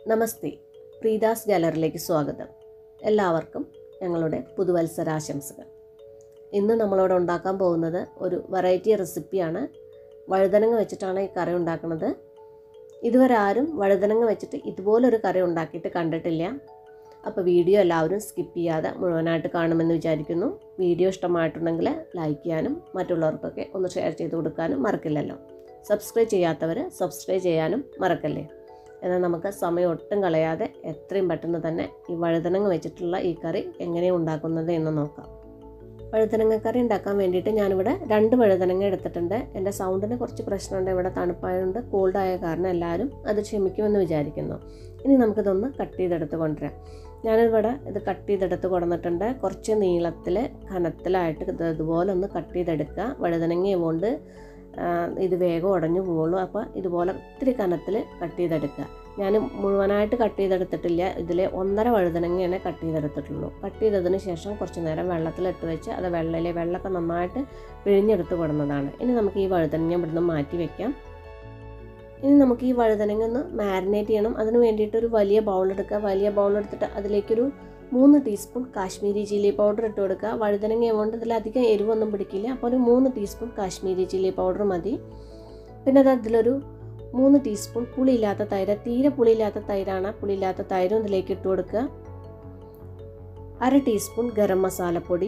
നമസ്തേ പ്രീതാസ് ഗാലറിയിലേക്ക് സ്വാഗതം എല്ലാവർക്കും ഞങ്ങളുടെ പുതുവത്സരാശംസകൾ ഇന്ന് നമ്മളോട് ഉണ്ടാക്കാൻ പോകുന്നത് ഒരു വെറൈറ്റി റെസിപ്പിയാണ് വഴുതനങ്ങ വെച്ചിട്ടാണ് ഈ കറി ഉണ്ടാക്കുന്നത് ഇതുവരെ ആരും വഴുതനങ്ങ വെച്ചിട്ട് ഇതുപോലൊരു കറി ഉണ്ടാക്കിയിട്ട് കണ്ടിട്ടില്ല അപ്പോൾ വീഡിയോ എല്ലാവരും സ്കിപ്പ് ചെയ്യാതെ മുഴുവനായിട്ട് കാണുമെന്ന് വിചാരിക്കുന്നു വീഡിയോ ഇഷ്ടമായിട്ടുണ്ടെങ്കിൽ ലൈക്ക് ചെയ്യാനും മറ്റുള്ളവർക്കൊക്കെ ഒന്ന് ഷെയർ ചെയ്ത് കൊടുക്കാനും മറക്കില്ലല്ലോ സബ്സ്ക്രൈബ് ചെയ്യാത്തവർ സബ്സ്ക്രൈബ് ചെയ്യാനും മറക്കല്ലേ എന്നാൽ നമുക്ക് സമയം ഒട്ടും കളയാതെ എത്രയും പെട്ടെന്ന് തന്നെ ഈ വഴുതനങ്ങ വെച്ചിട്ടുള്ള ഈ കറി എങ്ങനെയാണ് ഉണ്ടാക്കുന്നത് എന്ന് നോക്കാം വഴുതനങ്ങ കറി ഉണ്ടാക്കാൻ വേണ്ടിയിട്ട് ഞാനിവിടെ രണ്ട് വഴുതനങ്ങ എടുത്തിട്ടുണ്ട് എൻ്റെ സൗണ്ടിന് കുറച്ച് പ്രശ്നമുണ്ട് ഇവിടെ തണുപ്പായതുകൊണ്ട് കോൾഡായ കാരണം എല്ലാവരും അത് ക്ഷമിക്കുമെന്ന് വിചാരിക്കുന്നു ഇനി നമുക്കിതൊന്ന് കട്ട് ചെയ്തെടുത്ത് കൊണ്ടുവരാം ഞാനിവിടെ ഇത് കട്ട് ചെയ്തെടുത്ത് കൊടുത്തിട്ടുണ്ട് കുറച്ച് നീളത്തിൽ കനത്തിലായിട്ട് ഇത് ഇതുപോലെ ഒന്ന് കട്ട് ചെയ്തെടുക്കുക വഴുതനങ്ങ കൊണ്ട് ഇത് വേഗം ഉടഞ്ഞു പോകുള്ളൂ അപ്പോൾ ഇതുപോലെ ഒത്തിരി കനത്തിൽ കട്ട് ചെയ്തെടുക്കുക ഞാൻ മുഴുവനായിട്ട് കട്ട് ചെയ്തെടുത്തിട്ടില്ല ഇതിൽ ഒന്നര വഴുതനങ്ങയാണ് കട്ട് ചെയ്തെടുത്തിട്ടുള്ളൂ കട്ട് ചെയ്തതിന് ശേഷം കുറച്ച് നേരം വെള്ളത്തിലിട്ട് വെച്ച് അത് വെള്ളയിലെ വെള്ളമൊക്കെ നന്നായിട്ട് പിഴിഞ്ഞെടുത്ത് കൊടുന്നതാണ് ഇനി നമുക്ക് ഈ വഴുതനങ്ങ ഇവിടുന്ന് മാറ്റി വെക്കാം ഇനി നമുക്ക് ഈ വഴുതനങ്ങ ഒന്ന് മാരിനേറ്റ് ചെയ്യണം അതിന് വേണ്ടിയിട്ട് ഒരു വലിയ ബൗൾ എടുക്കുക വലിയ ബൗൾ എടുത്തിട്ട് അതിലേക്കൊരു മൂന്ന് ടീസ്പൂൺ കാശ്മീരി ചില്ലി പൗഡർ ഇട്ട് കൊടുക്കുക വഴുതനങ്ങ കൊണ്ട് ഇതിലധികം എരിവൊന്നും പിടിക്കില്ല അപ്പോൾ ഒരു മൂന്ന് ടീസ്പൂൺ കാശ്മീരി ചില്ലി പൗഡർ മതി പിന്നെ അത് അതിലൊരു മൂന്ന് ടീസ്പൂൺ പുളിയില്ലാത്ത തൈര് തീരെ പുളിയില്ലാത്ത തൈരാണ് പുളിയില്ലാത്ത തൈരും ഇതിലേക്ക് ഇട്ട് കൊടുക്കുക അര ടീസ്പൂൺ ഗരം മസാലപ്പൊടി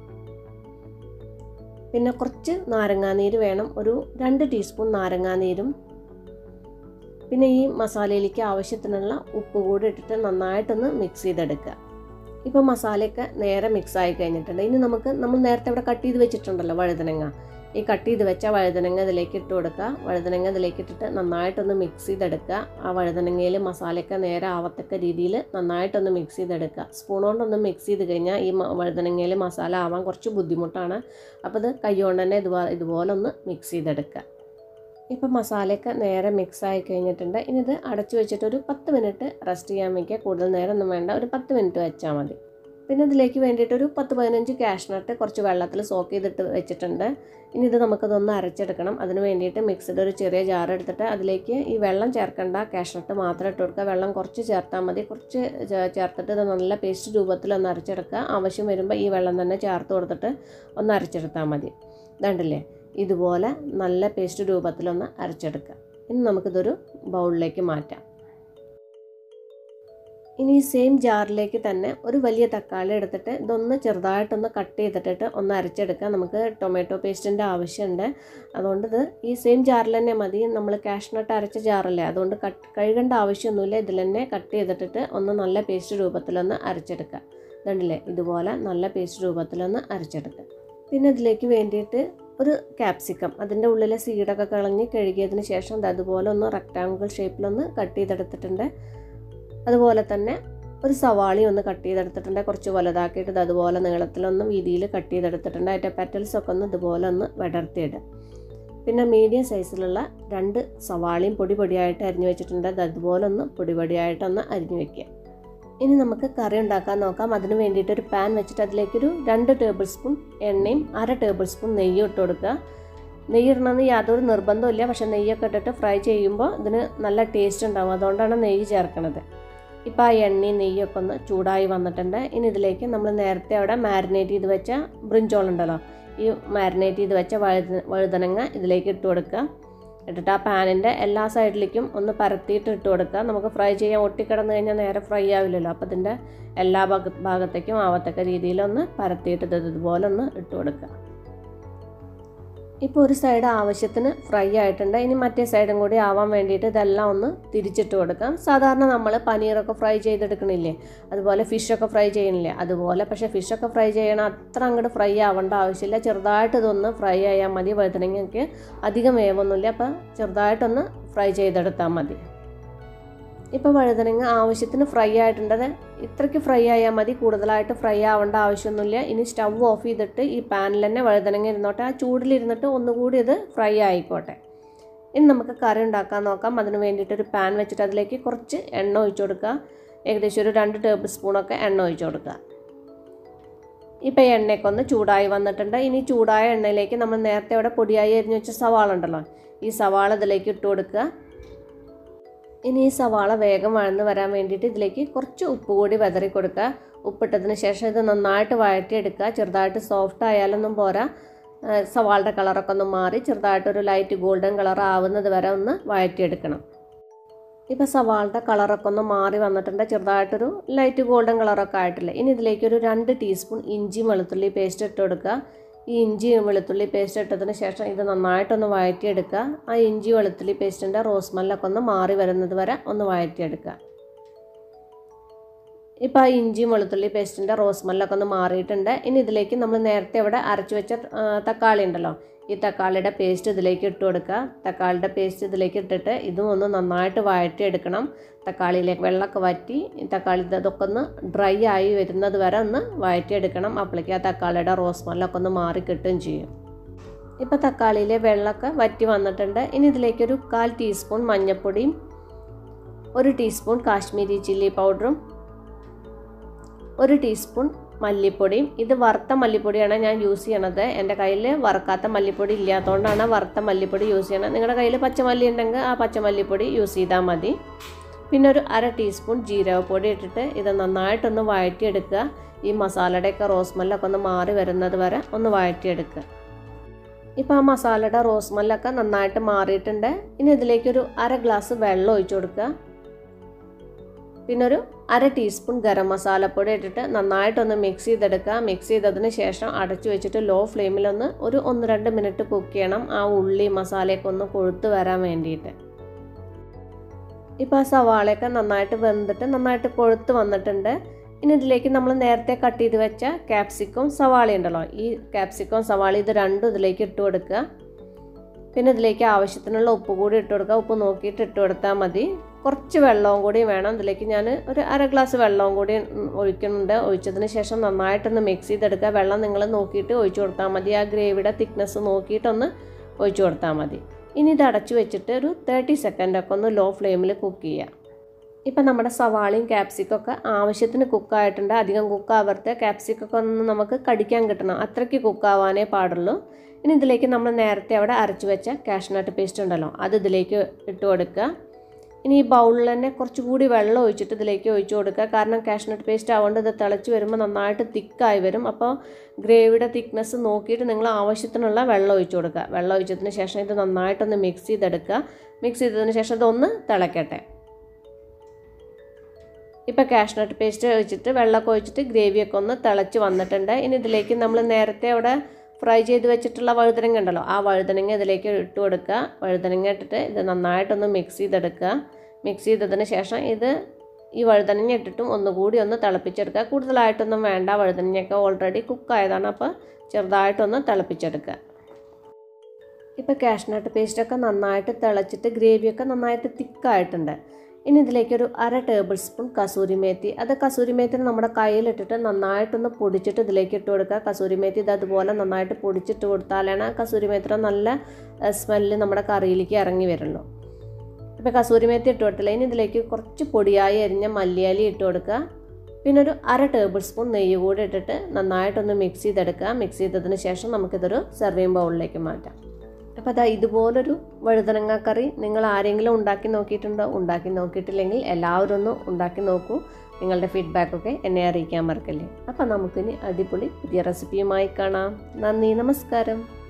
പിന്നെ കുറച്ച് നാരങ്ങാനീര് വേണം ഒരു രണ്ട് ടീസ്പൂൺ നാരങ്ങാനീരും പിന്നെ ഈ മസാലയിലേക്ക് ആവശ്യത്തിനുള്ള ഉപ്പ് കൂടി ഇട്ടിട്ട് നന്നായിട്ടൊന്ന് മിക്സ് ചെയ്തെടുക്കുക ഇപ്പോൾ മസാലയൊക്കെ നേരെ മിക്സ് ആയി കഴിഞ്ഞിട്ടുണ്ട് ഇനി നമുക്ക് നമ്മൾ നേരത്തെ ഇവിടെ കട്ട് ചെയ്ത് വെച്ചിട്ടുണ്ടല്ലോ വഴുതനങ്ങ ഈ കട്ട് ചെയ്ത് വെച്ച വഴുതനങ്ങ ഇതിലേക്ക് ഇട്ട് കൊടുക്കുക വഴുതനങ്ങ ഇതിലേക്ക് ഇട്ടിട്ട് നന്നായിട്ടൊന്ന് മിക്സ് ചെയ്തെടുക്കുക ആ വഴുതനങ്ങയിൽ മസാലയൊക്കെ നേരെ ആവത്തക്ക രീതിയിൽ നന്നായിട്ടൊന്ന് മിക്സ് ചെയ്തെടുക്കുക സ്പൂൺ കൊണ്ടൊന്ന് മിക്സ് ചെയ്ത് കഴിഞ്ഞാൽ ഈ വഴുതനങ്ങയിൽ മസാല ആവാൻ കുറച്ച് ബുദ്ധിമുട്ടാണ് അപ്പോൾ ഇത് കൈ കൊണ്ട് തന്നെ ഇതുപോലെ ഇതുപോലെ ഒന്ന് മിക്സ് ചെയ്തെടുക്കുക ഇപ്പം മസാലയൊക്കെ നേരെ മിക്സ് ആയി കഴിഞ്ഞിട്ടുണ്ട് ഇനി ഇത് അടച്ചു വെച്ചിട്ട് ഒരു പത്ത് മിനിറ്റ് റെസ്റ്റ് ചെയ്യാൻ വയ്ക്കുക കൂടുതൽ നേരം ഒന്നും വേണ്ട ഒരു പത്ത് മിനിറ്റ് വെച്ചാൽ മതി പിന്നെ ഇതിലേക്ക് വേണ്ടിയിട്ട് ഒരു പത്ത് പതിനഞ്ച് കാഷ്നട്ട് കുറച്ച് വെള്ളത്തിൽ സോക്ക് ചെയ്തിട്ട് വെച്ചിട്ടുണ്ട് ഇനി ഇത് നമുക്കതൊന്ന് അരച്ചെടുക്കണം അതിന് വേണ്ടിയിട്ട് മിക്സിഡ് ഒരു ചെറിയ ജാർ എടുത്തിട്ട് അതിലേക്ക് ഈ വെള്ളം ചേർക്കേണ്ട കാഷ്നട്ട് മാത്രം ഇട്ട് കൊടുക്കുക വെള്ളം കുറച്ച് ചേർത്താൽ മതി കുറച്ച് ചേർത്തിട്ട് ഇത് നല്ല പേസ്റ്റ് രൂപത്തിൽ ഒന്ന് അരച്ചെടുക്കുക ആവശ്യം വരുമ്പോൾ ഈ വെള്ളം തന്നെ ചേർത്ത് കൊടുത്തിട്ട് ഒന്ന് അരച്ചെടുത്താൽ മതി ഇതുണ്ടല്ലേ ഇതുപോലെ നല്ല പേസ്റ്റ് രൂപത്തിലൊന്ന് അരച്ചെടുക്കുക ഇനി നമുക്കിതൊരു ബൗളിലേക്ക് മാറ്റാം ഇനി ഈ സെയിം ജാറിലേക്ക് തന്നെ ഒരു വലിയ തക്കാളി എടുത്തിട്ട് ഇതൊന്ന് ചെറുതായിട്ടൊന്ന് കട്ട് ചെയ്തിട്ടിട്ട് ഒന്ന് അരച്ചെടുക്കുക നമുക്ക് ടൊമാറ്റോ പേസ്റ്റിൻ്റെ ആവശ്യമുണ്ട് അതുകൊണ്ട് ഇത് ഈ സെയിം ജാറിൽ തന്നെ മതി നമ്മൾ കാഷ്നട്ട് അരച്ച ജാറല്ലേ അതുകൊണ്ട് കട്ട് കഴുകേണ്ട ആവശ്യമൊന്നുമില്ല ഇതിൽ തന്നെ കട്ട് ചെയ്തിട്ടിട്ട് ഒന്ന് നല്ല പേസ്റ്റ് രൂപത്തിലൊന്ന് അരച്ചെടുക്കുക ഇതുണ്ടല്ലേ ഇതുപോലെ നല്ല പേസ്റ്റ് രൂപത്തിലൊന്ന് അരച്ചെടുക്കുക പിന്നെ ഇതിലേക്ക് വേണ്ടിയിട്ട് ഒരു ക്യാപ്സിക്കം അതിൻ്റെ ഉള്ളിലെ സീഡൊക്കെ കളഞ്ഞ് കഴുകിയതിന് ശേഷം അതുപോലെ ഒന്ന് റെക്റ്റാങ്കിൾ ഷേപ്പിലൊന്ന് കട്ട് ചെയ്തെടുത്തിട്ടുണ്ട് അതുപോലെ തന്നെ ഒരു സവാളി ഒന്ന് കട്ട് ചെയ്തെടുത്തിട്ടുണ്ട് കുറച്ച് വലുതാക്കിയിട്ട് അതുപോലെ നീളത്തിലൊന്ന് വീതിയിൽ കട്ട് ചെയ്തെടുത്തിട്ടുണ്ട് അതിൻ്റെ പെറ്റൽസ് ഒക്കെ ഒന്ന് ഇതുപോലെ ഒന്ന് വിടർത്തിയിടുക പിന്നെ മീഡിയം സൈസിലുള്ള രണ്ട് സവാളയും പൊടി പൊടിയായിട്ട് അരിഞ്ഞു വെച്ചിട്ടുണ്ട് അതുപോലെ ഒന്ന് പൊടി പൊടിയായിട്ടൊന്ന് അരിഞ്ഞു വെക്കുക ഇനി നമുക്ക് കറി ഉണ്ടാക്കാൻ നോക്കാം അതിന് വേണ്ടിയിട്ട് ഒരു പാൻ വെച്ചിട്ട് അതിലേക്കൊരു രണ്ട് ടേബിൾ സ്പൂൺ എണ്ണയും അര ടേബിൾ സ്പൂൺ നെയ്യും ഇട്ട് കൊടുക്കുക നെയ്യ് ഇടണമെന്ന് യാതൊരു നിർബന്ധമില്ല പക്ഷേ നെയ്യൊക്കെ ഇട്ടിട്ട് ഫ്രൈ ചെയ്യുമ്പോൾ ഇതിന് നല്ല ടേസ്റ്റ് ഉണ്ടാവും അതുകൊണ്ടാണ് നെയ്യ് ചേർക്കുന്നത് ഇപ്പോൾ ആ എണ്ണയും നെയ്യൊക്കെ ഒന്ന് ചൂടായി വന്നിട്ടുണ്ട് ഇനി ഇതിലേക്ക് നമ്മൾ നേരത്തെ അവിടെ മാരിനേറ്റ് ചെയ്ത് വെച്ച ബ്രിഞ്ചോൾ ഉണ്ടല്ലോ ഈ മാരിനേറ്റ് ചെയ്ത് വെച്ച വഴുത വഴുതനങ്ങ ഇതിലേക്ക് ഇട്ട് കൊടുക്കുക ഇട്ടിട്ട് ആ പാനിൻ്റെ എല്ലാ സൈഡിലേക്കും ഒന്ന് പരത്തിയിട്ട് ഇട്ട് കൊടുക്കുക നമുക്ക് ഫ്രൈ ചെയ്യാൻ ഒട്ടിക്കിടന്ന് കഴിഞ്ഞാൽ നേരെ ഫ്രൈ ആവില്ലല്ലോ അപ്പോൾ ഇതിൻ്റെ എല്ലാ ഭാഗ ഭാഗത്തേക്കും ആവത്തക്ക രീതിയിലൊന്ന് പരത്തിയിട്ട് ഇത് ഇതുപോലെ ഒന്ന് ഇട്ട് കൊടുക്കുക ഇപ്പോൾ ഒരു സൈഡ് ആവശ്യത്തിന് ഫ്രൈ ആയിട്ടുണ്ട് ഇനി മറ്റേ സൈഡും കൂടി ആവാൻ വേണ്ടിയിട്ട് ഇതെല്ലാം ഒന്ന് തിരിച്ചിട്ട് കൊടുക്കാം സാധാരണ നമ്മൾ പനീറൊക്കെ ഫ്രൈ ചെയ്തെടുക്കണില്ലേ അതുപോലെ ഫിഷൊക്കെ ഫ്രൈ ചെയ്യണില്ലേ അതുപോലെ പക്ഷേ ഫിഷൊക്കെ ഫ്രൈ ചെയ്യണം അത്ര അങ്ങോട്ട് ഫ്രൈ ആവേണ്ട ആവശ്യമില്ല ചെറുതായിട്ട് ഇതൊന്ന് ഫ്രൈ ആയാൽ മതി വഴുതനങ്ങയ്ക്ക് അധികം വേവൊന്നുമില്ല അപ്പോൾ ചെറുതായിട്ടൊന്ന് ഫ്രൈ ചെയ്തെടുത്താൽ മതി ഇപ്പോൾ വഴുതനങ്ങ ആവശ്യത്തിന് ഫ്രൈ ആയിട്ടുണ്ട് ഇത്രയ്ക്ക് ഫ്രൈ ആയാൽ മതി കൂടുതലായിട്ട് ഫ്രൈ ആവേണ്ട ആവശ്യമൊന്നുമില്ല ഇനി സ്റ്റവ് ഓഫ് ചെയ്തിട്ട് ഈ പാനിൽ തന്നെ വഴുതനങ്ങ ഇരുന്നോട്ടെ ആ ചൂടിലിരുന്നിട്ട് ഒന്നുകൂടി ഇത് ഫ്രൈ ആയിക്കോട്ടെ ഇനി നമുക്ക് കറി ഉണ്ടാക്കാൻ നോക്കാം അതിന് വേണ്ടിയിട്ട് ഒരു പാൻ വെച്ചിട്ട് അതിലേക്ക് കുറച്ച് എണ്ണ ഒഴിച്ചു കൊടുക്കുക ഏകദേശം ഒരു രണ്ട് ടേബിൾ സ്പൂണൊക്കെ എണ്ണ ഒഴിച്ചു കൊടുക്കുക ഇപ്പോൾ എണ്ണയൊക്കെ ഒന്ന് ചൂടായി വന്നിട്ടുണ്ട് ഇനി ചൂടായ എണ്ണയിലേക്ക് നമ്മൾ നേരത്തെ അവിടെ പൊടിയായി അരിഞ്ഞു വെച്ച സവാള ഉണ്ടല്ലോ ഈ സവാള ഇതിലേക്ക് ഇട്ട് കൊടുക്കുക ഇനി ഈ സവാള വേഗം വഴന്ന് വരാൻ വേണ്ടിയിട്ട് ഇതിലേക്ക് കുറച്ച് ഉപ്പ് കൂടി വെതറി കൊടുക്കുക ഉപ്പിട്ടതിന് ശേഷം ഇത് നന്നായിട്ട് വഴറ്റിയെടുക്കുക ചെറുതായിട്ട് സോഫ്റ്റ് ആയാലൊന്നും പോരാ സവാളുടെ കളറൊക്കെ ഒന്ന് മാറി ചെറുതായിട്ടൊരു ലൈറ്റ് ഗോൾഡൻ കളർ ആവുന്നത് വരെ ഒന്ന് വഴറ്റിയെടുക്കണം ഇപ്പോൾ സവാളുടെ കളറൊക്കെ ഒന്ന് മാറി വന്നിട്ടുണ്ട് ചെറുതായിട്ടൊരു ലൈറ്റ് ഗോൾഡൻ കളറൊക്കെ ആയിട്ടില്ല ഇനി ഇതിലേക്ക് ഒരു രണ്ട് ടീസ്പൂൺ ഇഞ്ചി വെളുത്തുള്ളി പേസ്റ്റ് ഇട്ട് കൊടുക്കുക ഈ ഇഞ്ചി വെളുത്തുള്ളി പേസ്റ്റ് ഇട്ടതിന് ശേഷം ഇത് നന്നായിട്ടൊന്ന് വഴറ്റിയെടുക്കുക ആ ഇഞ്ചി വെളുത്തുള്ളി പേസ്റ്റിൻ്റെ റോസ്മല്ലൊക്കെ ഒന്ന് മാറി വരുന്നത് വരെ ഒന്ന് വഴറ്റിയെടുക്കുക ഇപ്പോൾ ആ ഇഞ്ചി വെളുത്തുള്ളി പേസ്റ്റിൻ്റെ റോസ്മല്ലൊക്കെ ഒന്ന് മാറിയിട്ടുണ്ട് ഇനി ഇതിലേക്ക് നമ്മൾ നേരത്തെ ഇവിടെ അരച്ചു വെച്ച തക്കാളി ഉണ്ടല്ലോ ഈ തക്കാളിയുടെ പേസ്റ്റ് ഇതിലേക്ക് ഇട്ട് കൊടുക്കുക തക്കാളിയുടെ പേസ്റ്റ് ഇതിലേക്ക് ഇട്ടിട്ട് ഇതും ഒന്ന് നന്നായിട്ട് വഴറ്റിയെടുക്കണം തക്കാളിയിലേക്ക് വെള്ളമൊക്കെ വറ്റി ഈ തക്കാളി ഇതൊക്കെ ഒന്ന് ഡ്രൈ ആയി വരുന്നത് വരെ ഒന്ന് വഴറ്റിയെടുക്കണം അപ്പോഴേക്ക് ആ തക്കാളിയുടെ റോസ്മല്ലൊക്കെ ഒന്ന് മാറി കിട്ടുകയും ചെയ്യും ഇപ്പോൾ തക്കാളിയിലെ വെള്ളമൊക്കെ വറ്റി വന്നിട്ടുണ്ട് ഇനി ഇതിലേക്കൊരു കാൽ ടീസ്പൂൺ മഞ്ഞൾപ്പൊടിയും ഒരു ടീസ്പൂൺ കാശ്മീരി ചില്ലി പൗഡറും ഒരു ടീസ്പൂൺ മല്ലിപ്പൊടിയും ഇത് വറുത്ത മല്ലിപ്പൊടിയാണ് ഞാൻ യൂസ് ചെയ്യണത് എൻ്റെ കയ്യിൽ വറുക്കാത്ത മല്ലിപ്പൊടി ഇല്ലാത്തതുകൊണ്ടാണ് വറുത്ത മല്ലിപ്പൊടി യൂസ് ചെയ്യണത് നിങ്ങളുടെ കയ്യിൽ പച്ചമല്ലി ഉണ്ടെങ്കിൽ ആ പച്ചമല്ലിപ്പൊടി യൂസ് ചെയ്താൽ മതി പിന്നെ ഒരു അര ടീസ്പൂൺ ജീരകപ്പൊടി ഇട്ടിട്ട് ഇത് നന്നായിട്ടൊന്ന് വഴറ്റിയെടുക്കുക ഈ മസാലയുടെയൊക്കെ റോസ്മല്ലൊക്കെ ഒന്ന് മാറി വരുന്നത് വരെ ഒന്ന് വഴറ്റിയെടുക്കുക ഇപ്പോൾ ആ മസാലയുടെ റോസ്മല്ലൊക്കെ നന്നായിട്ട് മാറിയിട്ടുണ്ട് ഇനി ഇതിലേക്കൊരു അര ഗ്ലാസ് വെള്ളം ഒഴിച്ചു കൊടുക്കുക പിന്നെ ഒരു അര ടീസ്പൂൺ ഗരം മസാലപ്പൊടി ഇട്ടിട്ട് നന്നായിട്ടൊന്ന് മിക്സ് ചെയ്തെടുക്കുക മിക്സ് ചെയ്തതിന് ശേഷം അടച്ചു വെച്ചിട്ട് ലോ ഫ്ലെയിമിലൊന്ന് ഒരു ഒന്ന് രണ്ട് മിനിറ്റ് കുക്ക് ചെയ്യണം ആ ഉള്ളി മസാലയൊക്കെ ഒന്ന് കൊഴുത്ത് വരാൻ വേണ്ടിയിട്ട് ഇപ്പോൾ ആ സവാളയൊക്കെ നന്നായിട്ട് വെന്തിട്ട് നന്നായിട്ട് കൊഴുത്ത് വന്നിട്ടുണ്ട് ഇനി ഇതിലേക്ക് നമ്മൾ നേരത്തെ കട്ട് ചെയ്ത് വെച്ച ക്യാപ്സിക്കും സവാള ഉണ്ടല്ലോ ഈ ക്യാപ്സിക്കും സവാള ഇത് രണ്ടും ഇതിലേക്ക് ഇട്ട് കൊടുക്കുക പിന്നെ ഇതിലേക്ക് ആവശ്യത്തിനുള്ള ഉപ്പ് കൂടി ഇട്ട് കൊടുക്കുക ഉപ്പ് നോക്കിയിട്ട് ഇട്ട് കൊടുത്താൽ മതി കുറച്ച് വെള്ളവും കൂടി വേണം ഇതിലേക്ക് ഞാൻ ഒരു അര ഗ്ലാസ് വെള്ളവും കൂടി ഒഴിക്കുന്നുണ്ട് ഒഴിച്ചതിന് ശേഷം നന്നായിട്ടൊന്ന് മിക്സ് ചെയ്തെടുക്കുക വെള്ളം നിങ്ങൾ നോക്കിയിട്ട് ഒഴിച്ചു കൊടുത്താൽ മതി ആ ഗ്രേവിയുടെ തിക്നെസ് നോക്കിയിട്ടൊന്ന് ഒഴിച്ചു കൊടുത്താൽ മതി ഇനി ഇത് അടച്ചു വെച്ചിട്ട് ഒരു തേർട്ടി സെക്കൻഡൊക്കെ ഒന്ന് ലോ ഫ്ലെയിമിൽ കുക്ക് ചെയ്യുക ഇപ്പം നമ്മുടെ സവാളയും ക്യാപ്സിക്കൊക്കെ ആവശ്യത്തിന് കുക്കായിട്ടുണ്ട് അധികം കുക്കാവരുത് ക്യാപ്സിക്കൊക്കെ ഒന്ന് നമുക്ക് കടിക്കാൻ കിട്ടണം അത്രയ്ക്ക് കുക്കാവാനേ പാടുള്ളൂ ഇനി ഇതിലേക്ക് നമ്മൾ നേരത്തെ അവിടെ അരച്ചു വെച്ച കാഷ്നട്ട് പേസ്റ്റ് ഉണ്ടല്ലോ അത് ഇതിലേക്ക് ഇട്ട് കൊടുക്കുക ഇനി ഈ ബൗളിൽ തന്നെ കുറച്ചുകൂടി വെള്ളം ഒഴിച്ചിട്ട് ഇതിലേക്ക് ഒഴിച്ചു കൊടുക്കുക കാരണം കാഷ്നട്ട് പേസ്റ്റ് ആവുകൊണ്ട് ഇത് തിളച്ച് വരുമ്പോൾ നന്നായിട്ട് തിക്കായി വരും അപ്പോൾ ഗ്രേവിയുടെ തിക്നെസ് നോക്കിയിട്ട് നിങ്ങൾ ആവശ്യത്തിനുള്ള വെള്ളം ഒഴിച്ചു കൊടുക്കുക വെള്ളം ഒഴിച്ചതിന് ശേഷം ഇത് നന്നായിട്ടൊന്ന് മിക്സ് ചെയ്തെടുക്കുക മിക്സ് ചെയ്തതിന് ശേഷം ഇതൊന്ന് തിളക്കട്ടെ ഇപ്പോൾ കാഷ്നട്ട് പേസ്റ്റ് ഒഴിച്ചിട്ട് വെള്ളമൊക്കെ ഒഴിച്ചിട്ട് ഗ്രേവിയൊക്കെ ഒന്ന് തിളച്ച് വന്നിട്ടുണ്ട് ഇനി ഇതിലേക്ക് നമ്മൾ നേരത്തെ അവിടെ ഫ്രൈ ചെയ്ത് വെച്ചിട്ടുള്ള വഴുതനങ്ങ ഉണ്ടല്ലോ ആ വഴുതനങ്ങ ഇതിലേക്ക് ഇട്ട് കൊടുക്കുക വഴുതനങ്ങ ഇട്ടിട്ട് ഇത് നന്നായിട്ടൊന്ന് മിക്സ് ചെയ്തെടുക്കുക മിക്സ് ചെയ്തതിന് ശേഷം ഇത് ഈ വഴുതനങ്ങ ഇട്ടിട്ടും ഒന്നുകൂടി ഒന്ന് തിളപ്പിച്ചെടുക്കുക കൂടുതലായിട്ടൊന്നും വേണ്ട വഴുതനങ്ങയൊക്കെ ഓൾറെഡി കുക്കായതാണ് അപ്പോൾ ചെറുതായിട്ടൊന്ന് തിളപ്പിച്ചെടുക്കുക ഇപ്പോൾ കാഷ്നട്ട് പേസ്റ്റൊക്കെ നന്നായിട്ട് തിളച്ചിട്ട് ഗ്രേവിയൊക്കെ നന്നായിട്ട് തിക്കായിട്ടുണ്ട് ഇനി ഇതിലേക്കൊരു അര ടേബിൾ സ്പൂൺ കസൂരി മേത്തി അത് കസൂരി മേത്തി നമ്മുടെ കയ്യിലിട്ടിട്ട് നന്നായിട്ടൊന്ന് പൊടിച്ചിട്ട് ഇതിലേക്ക് ഇട്ട് കൊടുക്കുക കസൂരി മേത്തി ഇത് അതുപോലെ നന്നായിട്ട് പൊടിച്ചിട്ട് കൊടുത്താലാണ് കസൂരി മേത്തിയുടെ നല്ല സ്മെല്ല് നമ്മുടെ കറിയിലേക്ക് ഇറങ്ങി വരുള്ളൂ ഇപ്പോൾ കസൂരി മേത്തി ഇട്ട് കൊടുത്തില്ല ഇനി ഇതിലേക്ക് കുറച്ച് പൊടിയായി അരിഞ്ഞ മല്ലിയാലി ഇട്ട് കൊടുക്കുക പിന്നെ ഒരു അര ടേബിൾ സ്പൂൺ നെയ്യ് കൂടി ഇട്ടിട്ട് നന്നായിട്ടൊന്ന് മിക്സ് ചെയ്തെടുക്കുക മിക്സ് ചെയ്തതിന് ശേഷം നമുക്കിതൊരു സെർവിങ് ബൗളിലേക്ക് മാറ്റാം അപ്പോൾ അതാ ഇതുപോലൊരു വഴുതനങ്ങ കറി നിങ്ങൾ ആരെങ്കിലും ഉണ്ടാക്കി നോക്കിയിട്ടുണ്ടോ ഉണ്ടാക്കി നോക്കിയിട്ടില്ലെങ്കിൽ എല്ലാവരും ഒന്ന് ഉണ്ടാക്കി നോക്കൂ നിങ്ങളുടെ ഫീഡ്ബാക്കൊക്കെ എന്നെ അറിയിക്കാൻ മറക്കല്ലേ അപ്പോൾ നമുക്കിനി അടിപൊളി പുതിയ റെസിപ്പിയുമായി കാണാം നന്ദി നമസ്കാരം